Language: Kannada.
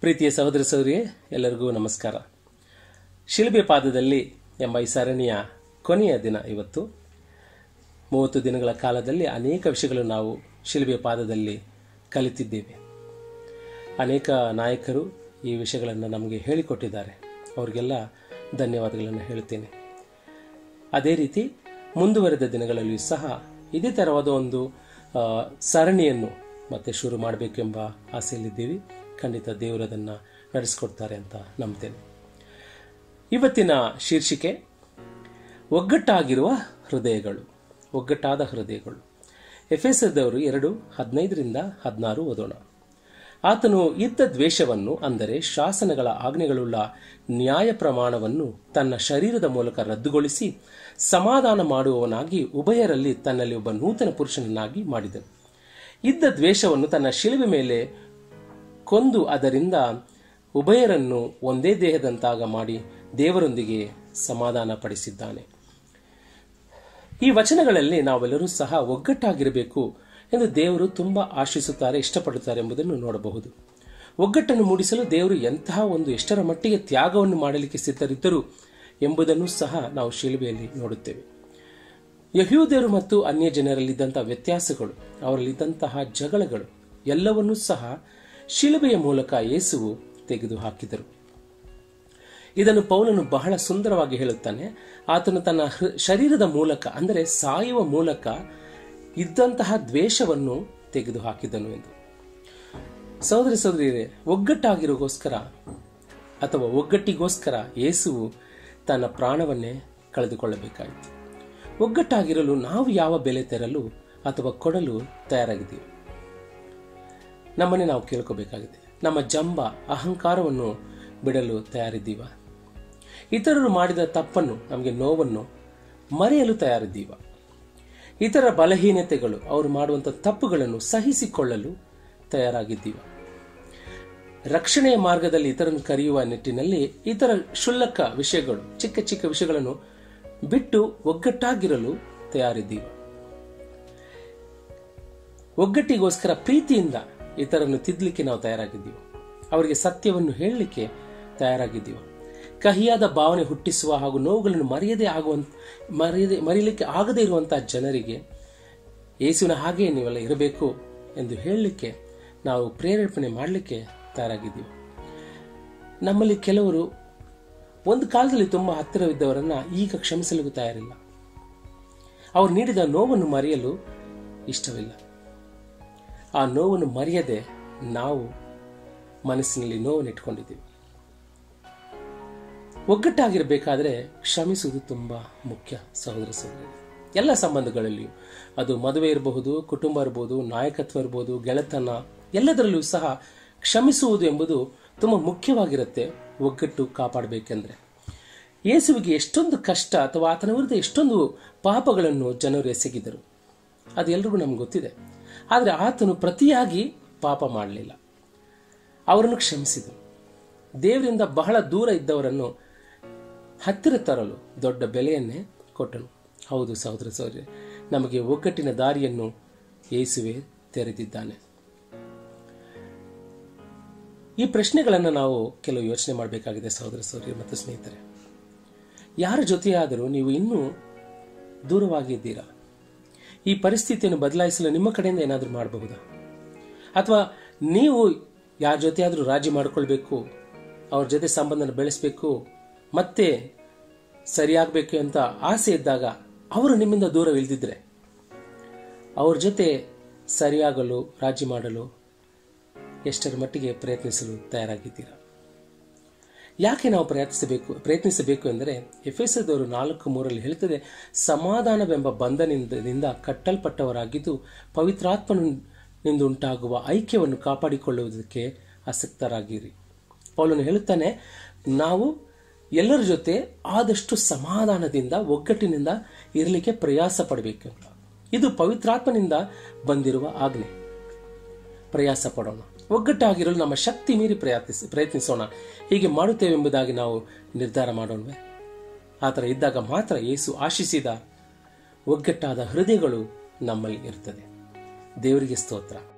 ಪ್ರೀತಿಯ ಸಹೋದರ ಸಹೋದರಿಯೇ ಎಲ್ಲರಿಗೂ ನಮಸ್ಕಾರ ಶಿಲ್ಬೆ ಪಾದದಲ್ಲಿ ಎಂಬ ಈ ಸರಣಿಯ ಕೊನೆಯ ದಿನ ಇವತ್ತು ಮೂವತ್ತು ದಿನಗಳ ಕಾಲದಲ್ಲಿ ಅನೇಕ ವಿಷಯಗಳನ್ನು ನಾವು ಶಿಲ್ಬೆ ಪಾದದಲ್ಲಿ ಕಲಿತಿದ್ದೇವೆ ಅನೇಕ ನಾಯಕರು ಈ ವಿಷಯಗಳನ್ನು ನಮಗೆ ಹೇಳಿಕೊಟ್ಟಿದ್ದಾರೆ ಅವರಿಗೆಲ್ಲ ಧನ್ಯವಾದಗಳನ್ನು ಹೇಳುತ್ತೇನೆ ಅದೇ ರೀತಿ ಮುಂದುವರೆದ ದಿನಗಳಲ್ಲಿಯೂ ಸಹ ಇದೇ ಥರವಾದ ಒಂದು ಆ, ಸರಣಿಯನ್ನು ಮತ್ತೆ ಶುರು ಮಾಡಬೇಕೆಂಬ ಆಸೆಯಲ್ಲಿದ್ದೀವಿ ಖಂಡಿತ ದೇವರು ಅದನ್ನು ನಡೆಸ್ಕೊಡ್ತಾರೆ ಅಂತ ನಂಬ್ತೇನೆ ಇವತ್ತಿನ ಶೀರ್ಷಿಕೆ ಒಗ್ಗಟ್ಟಾಗಿರುವ ಹೃದಯಗಳು ಒಗ್ಗಟ್ಟಾದ ಹೃದಯಗಳು ಎಫೆಸದವರು ಎರಡು ಹದಿನೈದರಿಂದ ಹದಿನಾರು ಓದೋಣ ಆತನು ಇದ್ದ ದ್ವೇಷವನ್ನು ಅಂದರೆ ಶಾಸನಗಳ ಆಜ್ಞೆಗಳುಳ್ಳ ನ್ಯಾಯ ಪ್ರಮಾಣವನ್ನು ತನ್ನ ಶರೀರದ ಮೂಲಕ ರದ್ದುಗೊಳಿಸಿ ಸಮಾಧಾನ ಮಾಡುವವನಾಗಿ ಉಭಯರಲ್ಲಿ ತನ್ನಲ್ಲಿ ಒಬ್ಬ ನೂತನ ಪುರುಷನನ್ನಾಗಿ ಮಾಡಿದನು ಇದ್ದ ದ್ವೇಷವನ್ನು ತನ್ನ ಶಿಲುಬೆ ಮೇಲೆ ಕೊಂದು ಅದರಿಂದ ಉಭಯರನ್ನು ಒಂದೇ ದೇಹದಂತಾಗ ಮಾಡಿ ದೇವರೊಂದಿಗೆ ಸಮಾಧಾನ ಪಡಿಸಿದ್ದಾನೆ ಈ ವಚನಗಳಲ್ಲಿ ನಾವೆಲ್ಲರೂ ಸಹ ಒಗ್ಗಟ್ಟಾಗಿರಬೇಕು ಎಂದು ದೇವರು ತುಂಬಾ ಆಶಿಸುತ್ತಾರೆ ಇಷ್ಟಪಡುತ್ತಾರೆ ಎಂಬುದನ್ನು ನೋಡಬಹುದು ಒಗ್ಗಟ್ಟನ್ನು ಮೂಡಿಸಲು ದೇವರು ಎಂತಹ ಒಂದು ಎಷ್ಟರ ಮಟ್ಟಿಗೆ ತ್ಯಾಗವನ್ನು ಮಾಡಲಿಕ್ಕೆ ಸಿದ್ಧರಿದ್ದರು ಎಂಬುದನ್ನು ಸಹ ನಾವು ಶಿಲುಬೆಯಲ್ಲಿ ನೋಡುತ್ತೇವೆ ಯಹೂದ್ಯರು ಮತ್ತು ಅನ್ಯ ಜನರಲ್ಲಿದ್ದಂತಹ ವ್ಯತ್ಯಾಸಗಳು ಅವರಲ್ಲಿದ್ದಂತಹ ಜಗಳಗಳು ಎಲ್ಲವನ್ನೂ ಸಹ ಶಿಲುಬೆಯ ಮೂಲಕ ಯೇಸುವು ತೆಗೆದು ಹಾಕಿದರು ಇದನ್ನು ಪೌಲನು ಬಹಳ ಸುಂದರವಾಗಿ ಹೇಳುತ್ತಾನೆ ಆತನು ತನ್ನ ಹೃ- ಶರೀರದ ಮೂಲಕ ಅಂದರೆ ಸಾಯುವ ಮೂಲಕ ಇದ್ದಂತಹ ದ್ವೇಷವನ್ನು ತೆಗೆದು ಹಾಕಿದನು ಎಂದು ಸಹೋದರಿ ಸಹೋದರಿಯರೇ ಒಗ್ಗಟ್ಟಾಗಿರೋಗೋಸ್ಕರ ಅಥವಾ ಒಗ್ಗಟ್ಟಿಗೋಸ್ಕರ ಯೇಸುವು ತನ್ನ ಪ್ರಾಣವನ್ನೇ ಕಳೆದುಕೊಳ್ಳಬೇಕಾಯಿತು ಒಗ್ಗಟ್ಟಾಗಿರಲು ನಾವು ಯಾವ ಬೆಲೆ ತೆರಲು ಅಥವಾ ಕೊಡಲು ತಯಾರಾಗಿದ್ದೀವಿ ನಮ್ಮನ್ನೇ ನಾವು ಕೇಳ್ಕೋಬೇಕಾಗಿದೆ ನಮ್ಮ ಜಂಬ ಅಹಂಕಾರವನ್ನು ಬಿಡಲು ತಯಾರಿದ್ದೀವ ಇತರರು ಮಾಡಿದ ತಪ್ಪನ್ನು ನಮಗೆ ನೋವನ್ನು ಮರೆಯಲು ತಯಾರಿದ್ದೀವ ಇತರ ಬಲಹೀನತೆಗಳು ಅವರು ಮಾಡುವಂಥ ತಪ್ಪುಗಳನ್ನು ಸಹಿಸಿಕೊಳ್ಳಲು ತಯಾರಾಗಿದ್ದೀವ ರಕ್ಷಣೆಯ ಮಾರ್ಗದಲ್ಲಿ ಇತರನ್ನು ಕರೆಯುವ ನಿಟ್ಟಿನಲ್ಲಿ ಇತರ ಕ್ಷುಲ್ಲಕ ವಿಷಯಗಳು ಚಿಕ್ಕ ಚಿಕ್ಕ ವಿಷಯಗಳನ್ನು ಬಿಟ್ಟು ಒಗ್ಗಟ್ಟಾಗಿರಲು ತಯಾರಿದ್ದೀವ ಒಗ್ಗಟ್ಟಿಗೋಸ್ಕರ ಪ್ರೀತಿಯಿಂದ ಇತರನ್ನು ತಿದ್ದಲಿಕ್ಕೆ ನಾವು ತಯಾರಾಗಿದ್ದೀವಿ ಅವರಿಗೆ ಸತ್ಯವನ್ನು ಹೇಳಲಿಕ್ಕೆ ತಯಾರಾಗಿದ್ದೀವಿ ಕಹಿಯಾದ ಭಾವನೆ ಹುಟ್ಟಿಸುವ ಹಾಗೂ ನೋವುಗಳನ್ನು ಮರೆಯದೇ ಆಗುವಂತ ಮರೆಯದೆ ಮರೆಯಲಿಕ್ಕೆ ಆಗದೇ ಇರುವಂತಹ ಜನರಿಗೆ ಯೇಸುವಿನ ಹಾಗೆ ನೀವೆಲ್ಲ ಇರಬೇಕು ಎಂದು ಹೇಳಲಿಕ್ಕೆ ನಾವು ಪ್ರೇರೇಪಣೆ ಮಾಡಲಿಕ್ಕೆ ತಯಾರಾಗಿದ್ದೀವಿ ನಮ್ಮಲ್ಲಿ ಕೆಲವರು ಒಂದು ಕಾಲದಲ್ಲಿ ತುಂಬಾ ಹತ್ತಿರವಿದ್ದವರನ್ನ ಈಗ ಕ್ಷಮಿಸಲಿಗೂ ತಯಾರಿಲ್ಲ ಅವರು ನೀಡಿದ ನೋವನ್ನು ಮರೆಯಲು ಇಷ್ಟವಿಲ್ಲ ಆ ನೋವನ್ನು ಮರೆಯದೆ ನಾವು ಮನಸ್ಸಿನಲ್ಲಿ ನೋವನ್ನು ಇಟ್ಕೊಂಡಿದ್ದೀವಿ ಒಗ್ಗಟ್ಟಾಗಿರಬೇಕಾದ್ರೆ ಕ್ಷಮಿಸುವುದು ತುಂಬಾ ಮುಖ್ಯ ಸಹೋದರ ಸಹೋದರಿ ಎಲ್ಲ ಸಂಬಂಧಗಳಲ್ಲಿಯೂ ಅದು ಮದುವೆ ಇರಬಹುದು ಕುಟುಂಬ ಇರಬಹುದು ನಾಯಕತ್ವ ಇರಬಹುದು ಗೆಳೆತನ ಎಲ್ಲದರಲ್ಲೂ ಸಹ ಕ್ಷಮಿಸುವುದು ಎಂಬುದು ತುಂಬಾ ಮುಖ್ಯವಾಗಿರುತ್ತೆ ಒಗ್ಗಟ್ಟು ಕಾಪಾಡಬೇಕೆಂದ್ರೆ ಯೇಸುವಿಗೆ ಎಷ್ಟೊಂದು ಕಷ್ಟ ಅಥವಾ ಆತನ ವಿರುದ್ಧ ಎಷ್ಟೊಂದು ಪಾಪಗಳನ್ನು ಜನರು ಎಸಗಿದರು ಅದು ಎಲ್ರಿಗೂ ನಮ್ಗೆ ಗೊತ್ತಿದೆ ಆದರೆ ಆತನು ಪ್ರತಿಯಾಗಿ ಪಾಪ ಮಾಡಲಿಲ್ಲ ಅವರನ್ನು ಕ್ಷಮಿಸಿದನು ದೇವರಿಂದ ಬಹಳ ದೂರ ಇದ್ದವರನ್ನು ಹತ್ತಿರ ತರಲು ದೊಡ್ಡ ಬೆಲೆಯನ್ನೇ ಕೊಟ್ಟನು ಹೌದು ಸಹೋದರ ಸಹೋದರಿ ನಮಗೆ ಒಗ್ಗಟ್ಟಿನ ದಾರಿಯನ್ನು ಯೇಸುವೆ ತೆರೆದಿದ್ದಾನೆ ಈ ಪ್ರಶ್ನೆಗಳನ್ನು ನಾವು ಕೆಲವು ಯೋಚನೆ ಮಾಡಬೇಕಾಗಿದೆ ಸಹೋದರ ಸಹೋದರಿ ಮತ್ತು ಸ್ನೇಹಿತರೆ ಯಾರ ಜೊತೆಯಾದರೂ ನೀವು ಇನ್ನೂ ದೂರವಾಗಿದ್ದೀರಾ ಈ ಪರಿಸ್ಥಿತಿಯನ್ನು ಬದಲಾಯಿಸಲು ನಿಮ್ಮ ಕಡೆಯಿಂದ ಏನಾದರೂ ಮಾಡಬಹುದಾ ಅಥವಾ ನೀವು ಯಾರ ಜೊತೆಯಾದರೂ ರಾಜಿ ಮಾಡಿಕೊಳ್ಬೇಕು ಅವ್ರ ಜೊತೆ ಸಂಬಂಧನ ಬೆಳೆಸಬೇಕು ಮತ್ತೆ ಸರಿಯಾಗಬೇಕು ಅಂತ ಆಸೆ ಇದ್ದಾಗ ಅವರು ನಿಮ್ಮಿಂದ ದೂರ ಇಳಿದಿದ್ರೆ ಅವ್ರ ಜೊತೆ ಸರಿಯಾಗಲು ರಾಜಿ ಮಾಡಲು ಎಷ್ಟರ ಮಟ್ಟಿಗೆ ಪ್ರಯತ್ನಿಸಲು ತಯಾರಾಗಿದ್ದೀರಾ ಯಾಕೆ ನಾವು ಪ್ರಯತ್ನಿಸಬೇಕು ಪ್ರಯತ್ನಿಸಬೇಕು ಎಂದರೆ ಎಫೆಸದವರು ನಾಲ್ಕು ಮೂರಲ್ಲಿ ಹೇಳ್ತದೆ ಸಮಾಧಾನವೆಂಬ ಬಂಧನದಿಂದ ಕಟ್ಟಲ್ಪಟ್ಟವರಾಗಿದ್ದು ಪವಿತ್ರಾತ್ಮನಿಂದ ಉಂಟಾಗುವ ಐಕ್ಯವನ್ನು ಕಾಪಾಡಿಕೊಳ್ಳುವುದಕ್ಕೆ ಆಸಕ್ತರಾಗಿರಿ ಪೌಲನು ಹೇಳುತ್ತಾನೆ ನಾವು ಎಲ್ಲರ ಜೊತೆ ಆದಷ್ಟು ಸಮಾಧಾನದಿಂದ ಒಗ್ಗಟ್ಟಿನಿಂದ ಇರಲಿಕ್ಕೆ ಪ್ರಯಾಸ ಪಡಬೇಕು ಅಂತ ಇದು ಪವಿತ್ರಾತ್ಮನಿಂದ ಬಂದಿರುವ ಆಜ್ಞೆ ಪ್ರಯಾಸ ಪಡೋಣ ಒಗ್ಗಟ್ಟಾಗಿರಲು ನಮ್ಮ ಶಕ್ತಿ ಮೀರಿ ಪ್ರಯತ್ನಿಸಿ ಪ್ರಯತ್ನಿಸೋಣ ಹೀಗೆ ಮಾಡುತ್ತೇವೆಂಬುದಾಗಿ ನಾವು ನಿರ್ಧಾರ ಮಾಡೋಣವೇ ಆ ಥರ ಇದ್ದಾಗ ಮಾತ್ರ ಯೇಸು ಆಶಿಸಿದ ಒಗ್ಗಟ್ಟಾದ ಹೃದಯಗಳು ನಮ್ಮಲ್ಲಿ ಇರುತ್ತದೆ ದೇವರಿಗೆ ಸ್ತೋತ್ರ